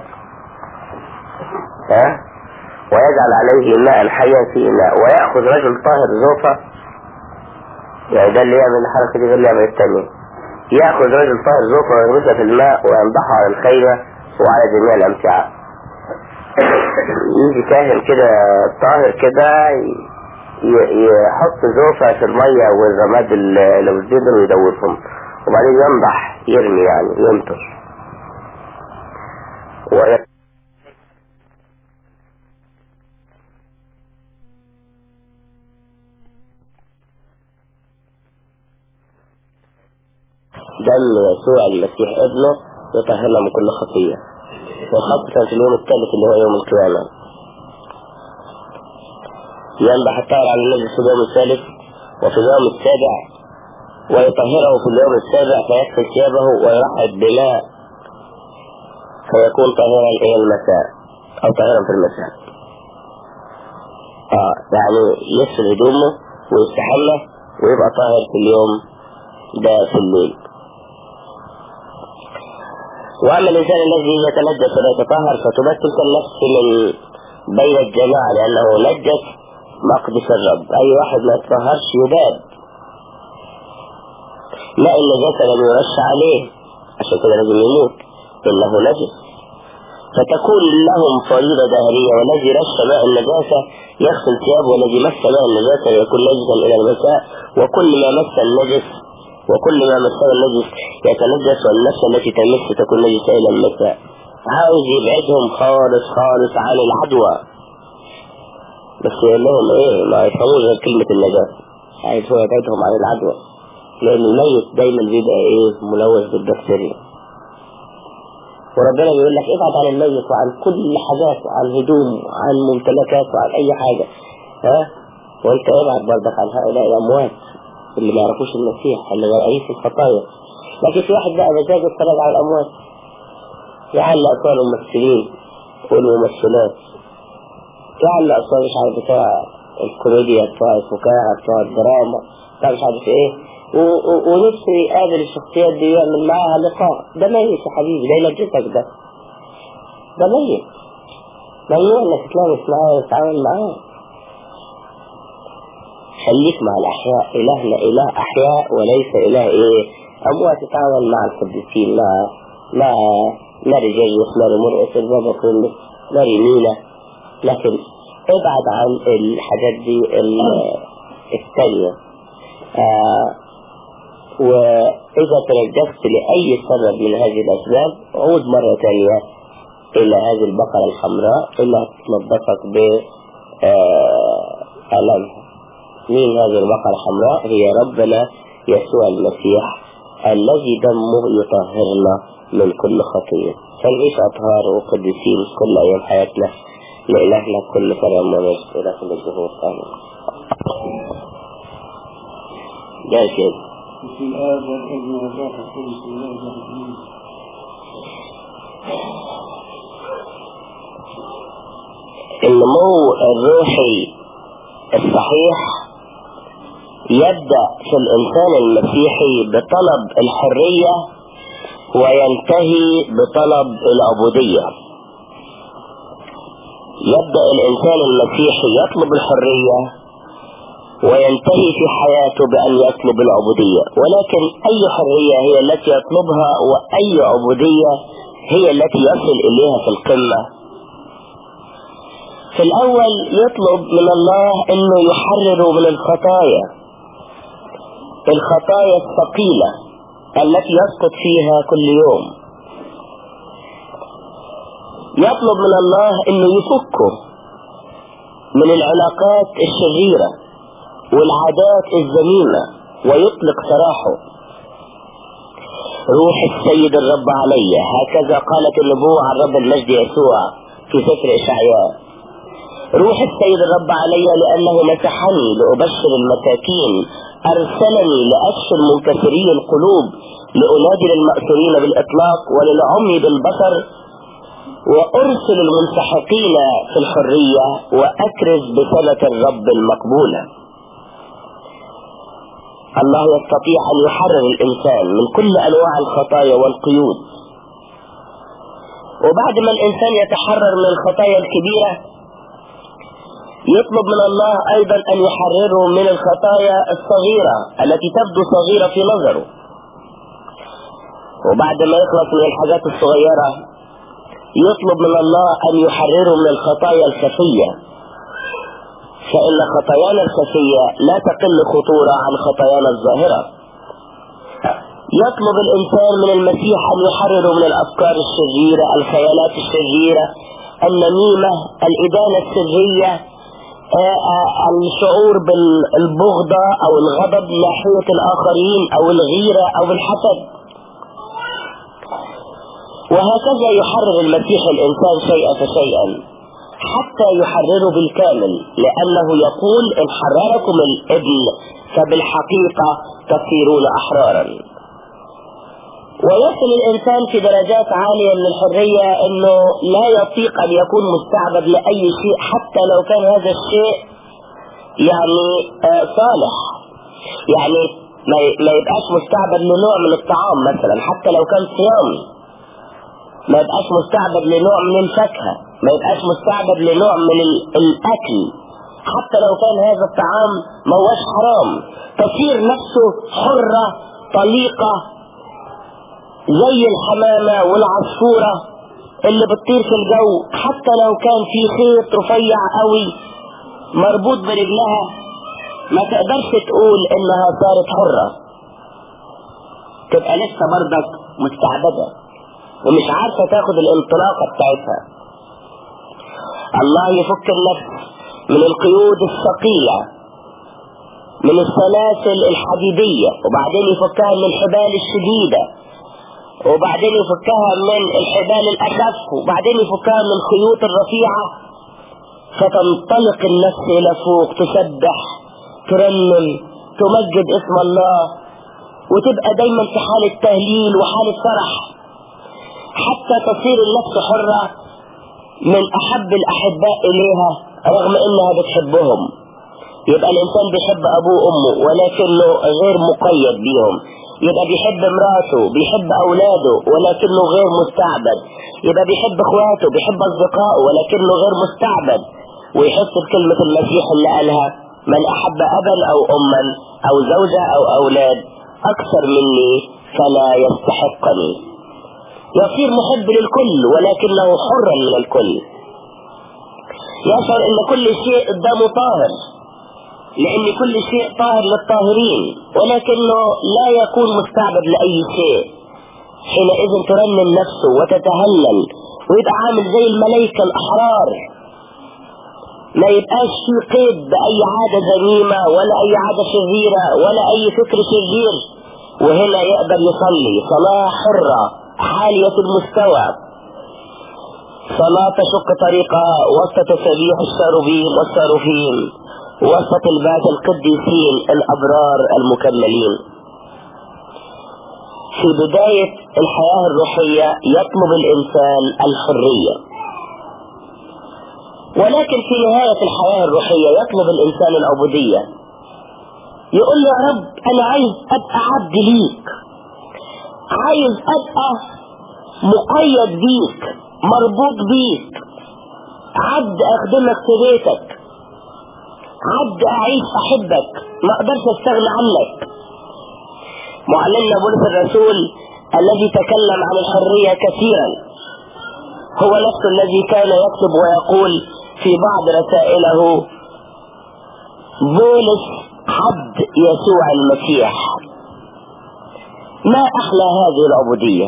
ها ويجعل عليه الماء الحيا في إناء ويأخذ رجل طاهر زوفة يعني ده اللي يعمل الحركة دي غير اللي يعمل التانية يأخذ رجل طاهر زوفة ويغمسها في الماء وينضحها على الخيمة وعلى جميع الأمتعة يجي كاهن كده طاهر كده يحط زوفة في المية والرماد اللي بتزيدهم ويدوبهم وبعدين ينضح يرمي يعني ينطر و... دم يسوع المسيح ابنه يطهرنا من كل خطية وخاصة في اليوم الثالث اللي هو يوم القيامة ينبح الطائر على النجس في اليوم الثالث وفي اليوم السابع ويطهره في اليوم السابع فيغسل ثيابه ويرحب بماء فيكون طاهرا الى المساء او طاهرا في المساء اه يعني يغسل هدومه ويستحمى ويبقى طاهر في اليوم ده في الليل واما الانسان الذي يتنجس ولا يتطهر فتبات تلك النفس من بين الجماعة لانه نجس مقدس الرب اي واحد ما يتطهرش يباد لا النجاسة لم يرش عليه عشان كده لازم يموت انه نجس فتكون لهم فريضة دهرية والذي رش ماء النجاسة يغسل ثيابه والذي مس ماء النجاسة يكون نجسا إلى المساء وكل ما مس النجس وكل ما مسه النجس يتنجس والنفس التي تمس تكون نجسة إلى المساء عاوز يبعدهم خالص خالص عن العدوى بس يقول لهم ايه ما يفهموش غير كلمة النجاسة عايز هو يبعدهم عن العدوى لأن الميت دايما بيبقى ايه ملوث بالبكتيريا وربنا بيقول لك ابعد عن الميت وعن كل حاجات وعن هدوم وعن ممتلكات وعن اي حاجة ها وانت ابعد برضك عن هؤلاء الاموات اللي ما يعرفوش المسيح اللي غرقانين في الخطايا لكن في واحد بقى مزاجه يتفرج على الاموات يعلق صور الممثلين والممثلات يعلق صور مش عارف بتوع الكوميديا بتوع الفكاهة بتوع الدراما بتوع مش عارف ايه و- و- ونفسه يقابل الشخصيات دي ويعمل معاها لقاء ده ميت يا حبيبي ده ينجسك ده ده ميت ممنوع انك تتلامس معاه وتتعامل معاه خليك مع الأحياء إلهنا إله أحياء وليس إله إيه أموات تتعامل مع القديسين مع مع ماري جيوس ماري مرقس البابا كله ماري مينا لكن ابعد عن الحاجات دي ال- التانية آه وإذا تنجست لأي سبب من هذه الأسباب عود مرة ثانية إلى هذه البقرة الحمراء إلا تنظفك ب آه، ألمها مين هذه البقرة الحمراء هي ربنا يسوع المسيح الذي دمه يطهرنا من كل خطية فنعيش أطهار وقديسين كل أيام حياتنا لإلهنا كل كرم ومجد إلى كل الظهور آمين ده كده بسم الآب والابن والروح القدس الله الرحمن النمو الروحي الصحيح يبدأ في الإنسان المسيحي بطلب الحرية وينتهي بطلب العبودية يبدأ الإنسان المسيحي يطلب الحرية وينتهي في حياته بأن يطلب العبودية ولكن أي حرية هي التي يطلبها وأي عبودية هي التي يصل إليها في القمة في الأول يطلب من الله أنه يحرره من الخطايا الخطايا الثقيلة التي يسقط فيها كل يوم يطلب من الله أنه يفكه من العلاقات الشريرة والعادات الذميمة ويطلق سراحه روح السيد الرب علي هكذا قالت النبوة عن رب المجد يسوع في سفر إشعياء روح السيد الرب علي لأنه مسحني لأبشر المساكين أرسلني لأشفي المنكسري القلوب لأنادي للمأسورين بالإطلاق وللعمي بالبصر وأرسل المنسحقين في الحرية وأكرز بسنة الرب المقبولة الله يستطيع أن يحرر الإنسان من كل أنواع الخطايا والقيود وبعد ما الإنسان يتحرر من الخطايا الكبيرة يطلب من الله أيضا أن يحرره من الخطايا الصغيرة التي تبدو صغيرة في نظره وبعد ما يخلص من الحاجات الصغيرة يطلب من الله أن يحرره من الخطايا الخفية فإن خطايانا الخفية لا تقل خطورة عن خطايانا الظاهرة يطلب الإنسان من المسيح أن يحرره من الأفكار الشريرة الخيالات الشريرة النميمة الإدانة السرية آه، آه، الشعور بالبغضة أو الغضب ناحية الآخرين أو الغيرة أو الحسد وهكذا يحرر المسيح الإنسان شيئا فشيئا حتى يحرره بالكامل لأنه يقول إن حرركم الابن فبالحقيقة تصيرون أحرارا ويصل الإنسان في درجات عالية من الحرية أنه لا يطيق أن يكون مستعبد لأي شيء حتى لو كان هذا الشيء يعني آه صالح يعني ما يبقاش مستعبد لنوع من الطعام مثلا حتى لو كان صيامي ما يبقاش مستعبد لنوع من الفاكهة ما يبقاش مستعبد لنوع من الأكل حتى لو كان هذا الطعام ما هوش حرام تصير نفسه حرة طليقة زي الحمامة والعصفورة اللي بتطير في الجو حتى لو كان في خيط رفيع قوي مربوط برجلها ما تقدرش تقول انها صارت حرة تبقى لسه برضك مستعبدة ومش عارفة تاخد الانطلاقة بتاعتها الله يفك النفس من القيود الثقيلة من السلاسل الحديدية وبعدين يفكها من الحبال الشديدة وبعدين يفكها من الحبال الأخف وبعدين يفكها من الخيوط الرفيعة فتنطلق النفس إلى فوق تسبح ترنم تمجد اسم الله وتبقى دايما في حالة تهليل وحالة فرح حتى تصير النفس حرة من أحب الأحباء إليها رغم إنها بتحبهم يبقى الإنسان بيحب أبوه وأمه ولكنه غير مقيد بيهم يبقى بيحب مراته بيحب أولاده ولكنه غير مستعبد يبقى بيحب إخواته بيحب أصدقائه ولكنه غير مستعبد ويحس بكلمة المسيح اللي قالها من أحب أبا أو أما أو زوجة أو أولاد أكثر مني فلا يستحقني يصير محب للكل ولكنه حرا من الكل يشعر ان كل شيء قدامه طاهر لان كل شيء طاهر للطاهرين ولكنه لا يكون مستعبد لاي شيء حينئذ ترنم نفسه وتتهلل ويبقى عامل زي الملائكة الاحرار ما يبقاش في قيد باي عادة ذميمة ولا اي عادة شريرة ولا اي فكر شرير وهنا يقدر يصلي صلاة حرة عالية المستوى صلاة تشق طريقها وسط تسبيح الشاروبين والصاروفين وسط البات القديسين الأبرار المكملين في بداية الحياة الروحية يطلب الإنسان الحرية ولكن في نهاية الحياة الروحية يطلب الإنسان العبودية يقول له يا رب أنا عايز أبقى عبد ليك عايز أبقى مقيد بيك مربوط بيك عبد أخدمك في بيتك عبد أعيش أحبك ما أقدرش أستغنى عنك معلمنا بولس الرسول الذي تكلم عن الحرية كثيرا هو نفسه الذي كان يكتب ويقول في بعض رسائله بولس عبد يسوع المسيح ما أحلى هذه العبودية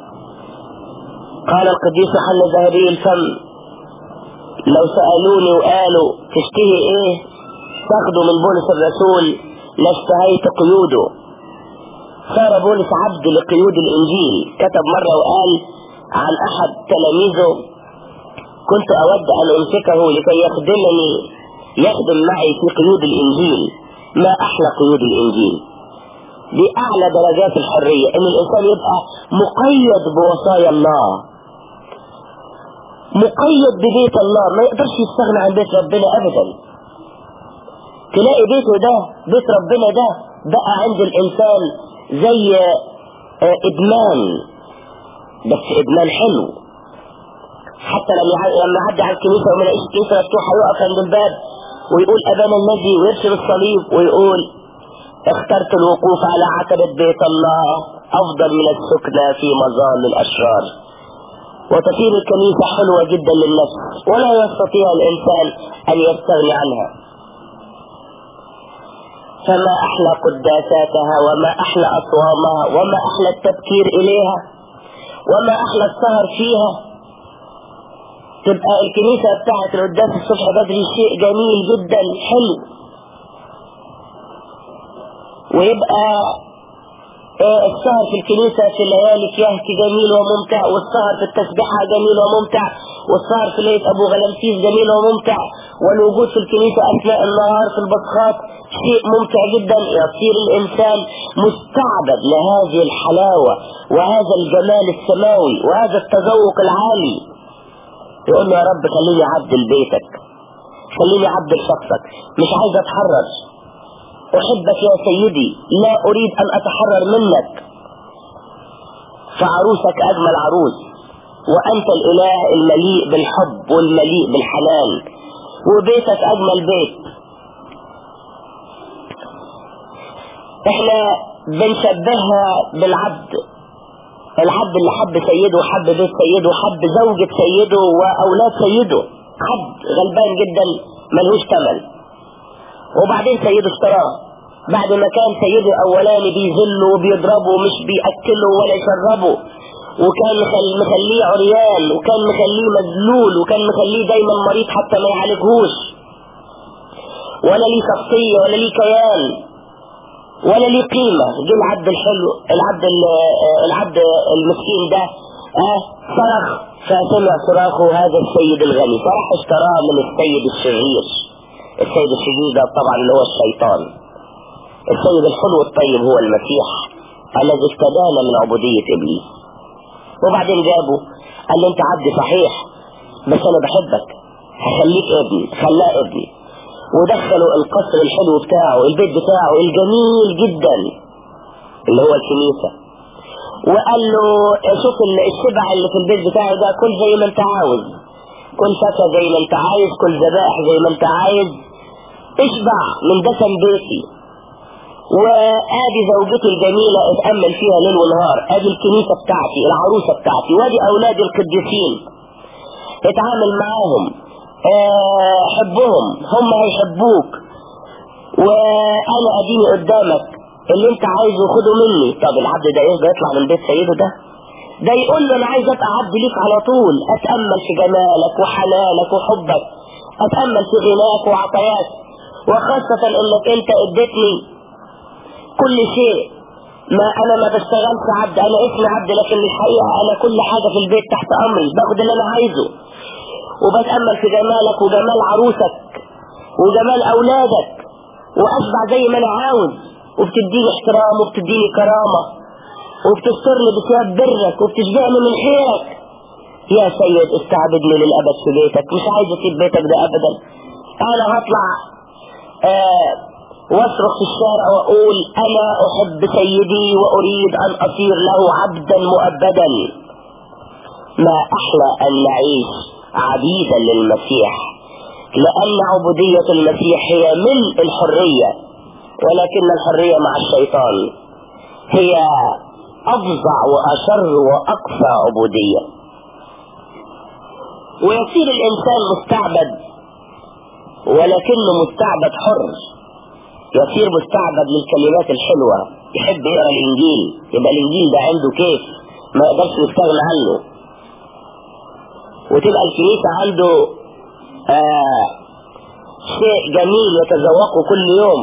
قال القديس حل ذهبي الفم لو سألوني وقالوا تشتهي ايه تاخده من بولس الرسول لاشتهيت قيوده صار بولس عبد لقيود الانجيل كتب مرة وقال عن احد تلاميذه كنت اود ان امسكه لكي يخدمني يخدم معي في قيود الانجيل ما احلى قيود الانجيل دي اعلى درجات الحرية ان الانسان يبقى مقيد بوصايا الله مقيد ببيت الله ما يقدرش يستغنى عن بيت ربنا ابدا تلاقي بيته ده بيت ربنا ده بقى عند الانسان زي ادمان بس ادمان حلو حتى لما لما يعدي على الكنيسه وما يلاقيش الكنيسه مفتوحه يقف عند الباب ويقول ابانا الذي ويرسم الصليب ويقول اخترت الوقوف على عتبة بيت الله افضل من السكنة في مظال الاشرار وتصير الكنيسة حلوة جدا للنفس ولا يستطيع الانسان ان يستغني عنها فما احلى قداساتها وما احلى اصوامها وما احلى التبكير اليها وما احلى السهر فيها تبقى الكنيسة بتاعت القداس الصبح بدري شيء جميل جدا حلو ويبقى آه، السهر في الكنيسة في الليالي كيهك جميل وممتع والسهر في التسبيحة جميل وممتع والسهر في ليلة أبو غلمسيس جميل وممتع والوجود في الكنيسة أثناء النهار في البصخات شيء ممتع جدا يصير الإنسان مستعبد لهذه الحلاوة وهذا الجمال السماوي وهذا التذوق العالي يقول له يا رب خليني عبد لبيتك خليني عبد لشخصك مش عايز اتحرر أحبك يا سيدي لا أريد أن أتحرر منك فعروسك أجمل عروس وأنت الإله المليء بالحب والمليء بالحنان وبيتك أجمل بيت احنا بنشبهها بالعبد العبد اللي حب سيده وحب بيت سيده وحب زوجة سيده وأولاد سيده عبد غلبان جدا ملهوش ثمن وبعدين سيده اشتراه بعد ما كان سيده الاولاني بيذله وبيضربه ومش بياكله ولا يشربه وكان مخل- مخليه عريان وكان مخليه مذلول وكان مخليه دايما مريض حتى ما يعالجهوش ولا ليه شخصية ولا ليه كيان ولا ليه قيمة جه العبد الحلو العبد ال- العبد المسكين ده اه صرخ فسمع صراخه هذا السيد الغني فراح اشتراه من السيد الشرير السيد الشرير ده طبعا اللي هو الشيطان السيد الحلو الطيب هو المسيح الذي استدان من عبودية ابليس وبعدين جابه قال له انت عبد صحيح بس انا بحبك هخليك ابني خلاه ابني ودخلوا القصر الحلو بتاعه البيت بتاعه الجميل جدا اللي هو الكنيسة وقال له شوف ال- الشبع اللي في البيت بتاعي ده كل زي ما انت عاوز كل فاكهة زي ما انت عايز كل ذبائح زي ما انت عايز اشبع من دسم بيتي وادي زوجتي الجميلة اتأمل فيها ليل ونهار ادي الكنيسة بتاعتي العروسة بتاعتي وادي اولادي القديسين اتعامل معاهم اه حبهم هم هيحبوك وانا اديني قدامك اللي انت عايزه خده مني طب العبد ده ايه يطلع من بيت سيده ده ده يقول له انا عايز ابقى عبد ليك على طول اتامل في جمالك وحلالك وحبك اتامل في غناك وعطاياك وخاصة انك انت اديتني كل شيء ما انا ما بشتغلش عبد انا اسمي عبد لكن الحقيقة انا كل حاجة في البيت تحت امري باخد اللي انا عايزه وبتأمل في جمالك وجمال عروسك وجمال اولادك واشبع زي ما انا عاوز وبتديني احترام وبتديني كرامة وبتسترني بثياب برك وبتشبعني من خيرك يا سيد استعبدني للابد في بيتك مش عايز اسيب بيتك ده ابدا انا هطلع آه واصرخ في الشارع واقول انا احب سيدي واريد ان اصير له عبدا مؤبدا ما احلى ان نعيش عبيدا للمسيح لان عبودية المسيح هي ملء الحرية ولكن الحرية مع الشيطان هي افظع واشر واقصى عبودية ويصير الانسان مستعبد ولكنه مستعبد حر يصير مستعبد للكلمات الحلوة يحب يقرا الانجيل يبقى الانجيل ده عنده كيف ما يقدرش يستغنى عنه وتبقى الكنيسة عنده آه شيء جميل يتذوقه كل يوم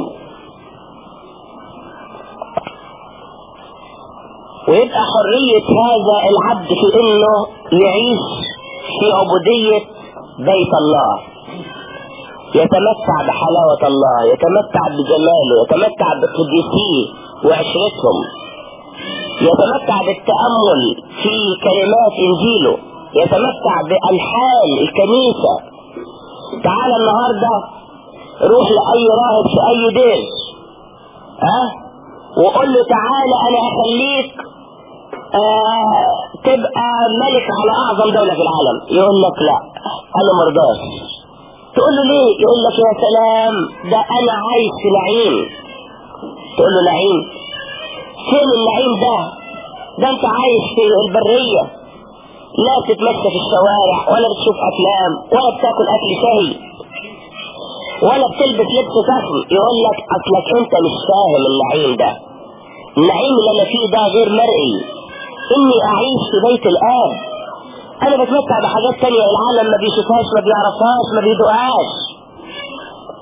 ويبقى حرية هذا العبد في انه يعيش في عبودية بيت الله يتمتع بحلاوة الله يتمتع بجماله يتمتع بقديسيه وعشرتهم يتمتع بالتأمل في كلمات انجيله يتمتع بألحان الكنيسة تعال النهاردة روح لأي راهب في أي دير ها أه؟ وقول له تعالى أنا هخليك آه تبقى ملك على أعظم دولة في العالم يقول لك لا أنا مرضاش تقول له ليه يقول لك يا سلام ده أنا عايش في نعيم تقول له نعيم فين النعيم ده ده أنت عايش في البرية لا تتمشى في الشوارع ولا بتشوف افلام ولا بتاكل اكل شهي ولا بتلبس لبس فخم يقول لك اصلك انت مش فاهم النعيم ده النعيم اللي انا فيه ده غير مرئي اني اعيش في بيت الاب انا بتمتع بحاجات تانية العالم ما بيشوفهاش ما بيعرفهاش ما بيدوقهاش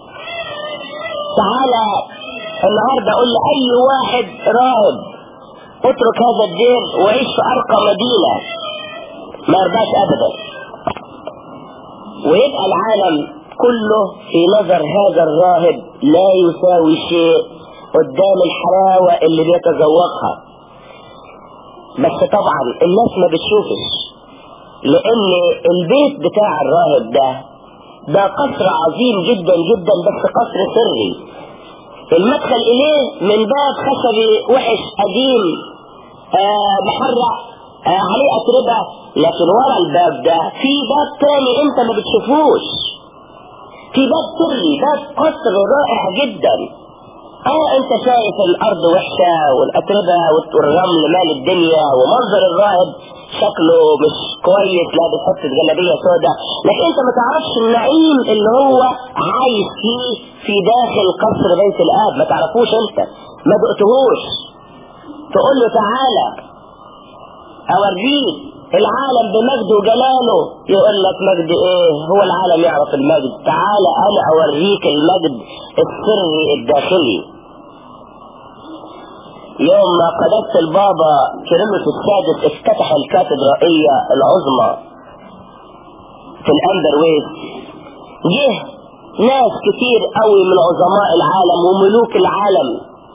تعالى النهاردة اقول لأي واحد راهب اترك هذا الدير وعيش في ارقى مدينة ما يرضاش ابدا ويبقى العالم كله في نظر هذا الراهب لا يساوي شيء قدام الحلاوة اللي بيتذوقها بس طبعا الناس ما بتشوفش لان البيت بتاع الراهب ده ده قصر عظيم جدا جدا بس قصر سري المدخل اليه من باب خشبي وحش قديم آه محرق آه عليه اتربة لكن ورا الباب ده في باب تاني انت ما بتشوفوش في باب سري باب قصر رائع جدا اه انت شايف الارض وحشة والاتربة والرمل مال الدنيا ومنظر الراهب شكله مش كويس لا بتحط جلابية سوداء لكن انت ما تعرفش النعيم اللي هو عايش فيه في داخل قصر بيت الاب ما تعرفوش انت ما دقتهوش تقول له تعالى اوريك العالم بمجده وجلاله يقول لك مجد ايه هو العالم يعرف المجد تعالى انا اوريك المجد السري الداخلي يوم ما قدست البابا كيرلس السادس افتتح الكاتدرائية العظمى في الأندر ويست جه ناس كتير قوي من عظماء العالم وملوك العالم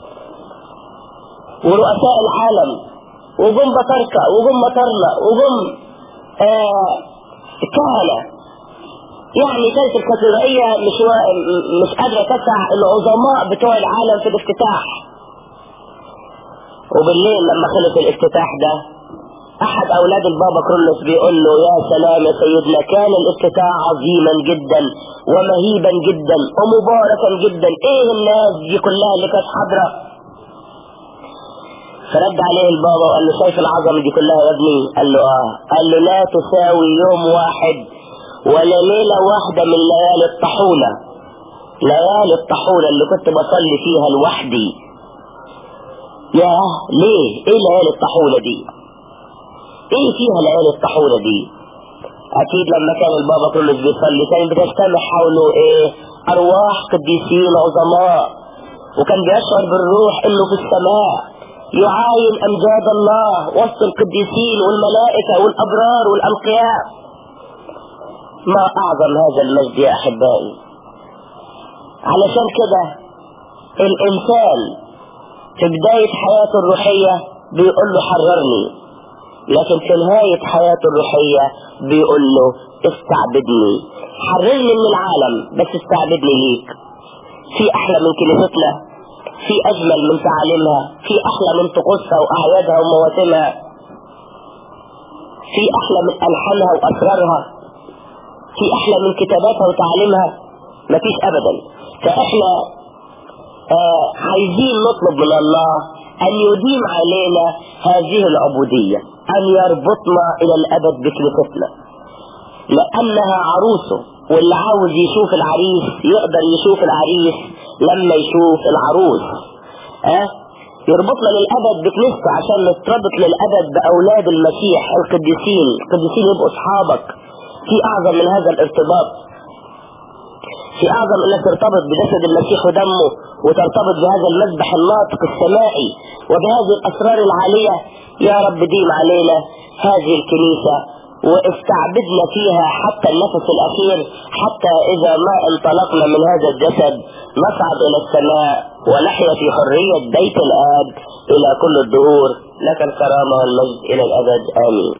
ورؤساء العالم وجم بطركة وجم مطرنا وجم آه كهنة يعني كانت الكاتدرائية مش و... مش قادرة تسع العظماء بتوع العالم في الافتتاح وبالليل لما خلص الافتتاح ده احد اولاد البابا كرولوس بيقول له يا سلام يا سيدنا كان الافتتاح عظيما جدا ومهيبا جدا ومباركا جدا ايه الناس دي كلها اللي كانت حاضره فرد عليه البابا وقال له شايف العظمه دي كلها يا ابني قال له اه قال له لا تساوي يوم واحد ولا ليله واحده من ليالي الطحونه ليالي الطحونه اللي كنت بصلي فيها لوحدي ياه ليه ايه ليالي الطحونة دي ايه فيها ليالي الطحونة دي اكيد لما كان البابا كله بيصلي كان بتجتمع حوله ايه ارواح قديسين عظماء وكان بيشعر بالروح انه في السماء يعاين امجاد الله وسط القديسين والملائكة والابرار والانقياء ما اعظم هذا المجد يا احبائي علشان كده الانسان في بداية حياته الروحية بيقول له حررني لكن في نهاية حياته الروحية بيقول له استعبدني حررني من العالم بس استعبدني ليك في أحلى من كنيستنا في أجمل من تعاليمها في أحلى من طقوسها وأعيادها ومواسمها في أحلى من ألحانها وأسرارها في أحلى من كتاباتها وتعاليمها مفيش أبدا فإحنا آه عايزين نطلب من الله أن يديم علينا هذه العبودية أن يربطنا إلى الأبد بكنيستنا لأنها عروسه واللي عاوز يشوف العريس يقدر يشوف العريس لما يشوف العروس أه؟ يربطنا للأبد بكنيسته عشان نتربط للأبد بأولاد المسيح القديسين القديسين يبقوا أصحابك في أعظم من هذا الارتباط في أعظم أنك ترتبط بجسد المسيح ودمه وترتبط بهذا المذبح الناطق السمائي وبهذه الأسرار العالية يا رب ديم علينا هذه الكنيسة واستعبدنا فيها حتى النفس الأخير حتى إذا ما انطلقنا من هذا الجسد نصعد إلى السماء ونحيا في حرية بيت الآب إلى كل الدهور لك الكرامة والمجد إلى الأبد آمين